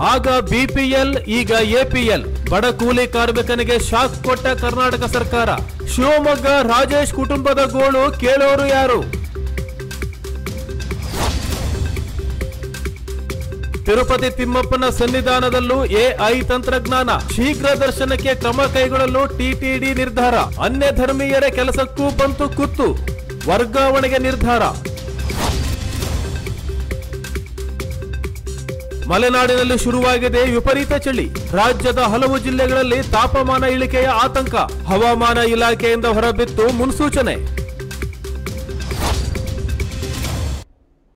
ಆಗ ಬಿಪಿಎಲ್ ಈಗ ಎಪಿಎಲ್ ಬಡ ಕೂಲಿ ಕಾರ್ಮಿಕನಿಗೆ ಶಾಕ್ ಕೊಟ್ಟ ಕರ್ನಾಟಕ ಸರ್ಕಾರ ಶಿವಮೊಗ್ಗ ರಾಜೇಶ್ ಕುಟುಂಬದ ಗೋಳು ಕೇಳೋರು ಯಾರು ತಿರುಪತಿ ತಿಮ್ಮಪ್ಪನ ಸನ್ನಿಧಾನದಲ್ಲೂ ಎಐ ತಂತ್ರಜ್ಞಾನ ಶೀಘ್ರ ದರ್ಶನಕ್ಕೆ ಕ್ರಮ ಕೈಗೊಳ್ಳಲು ಟಿಟಿಡಿ ನಿರ್ಧಾರ ಅನ್ಯ ಧರ್ಮೀಯರ ಕೆಲಸಕ್ಕೂ ಬಂತು ಕುತ್ತು ವರ್ಗಾವಣೆಗೆ ನಿರ್ಧಾರ ಮಲೆನಾಡಿನಲ್ಲಿ ಶುರುವಾಗಿದೆ ವಿಪರೀತ ಚಳಿ ರಾಜ್ಯದ ಹಲವು ಜಿಲ್ಲೆಗಳಲ್ಲಿ ತಾಪಮಾನ ಇಳಿಕೆಯ ಆತಂಕ ಹವಾಮಾನ ಇಲಾಖೆಯಿಂದ ಹೊರಬಿತ್ತು ಮುನ್ಸೂಚನೆ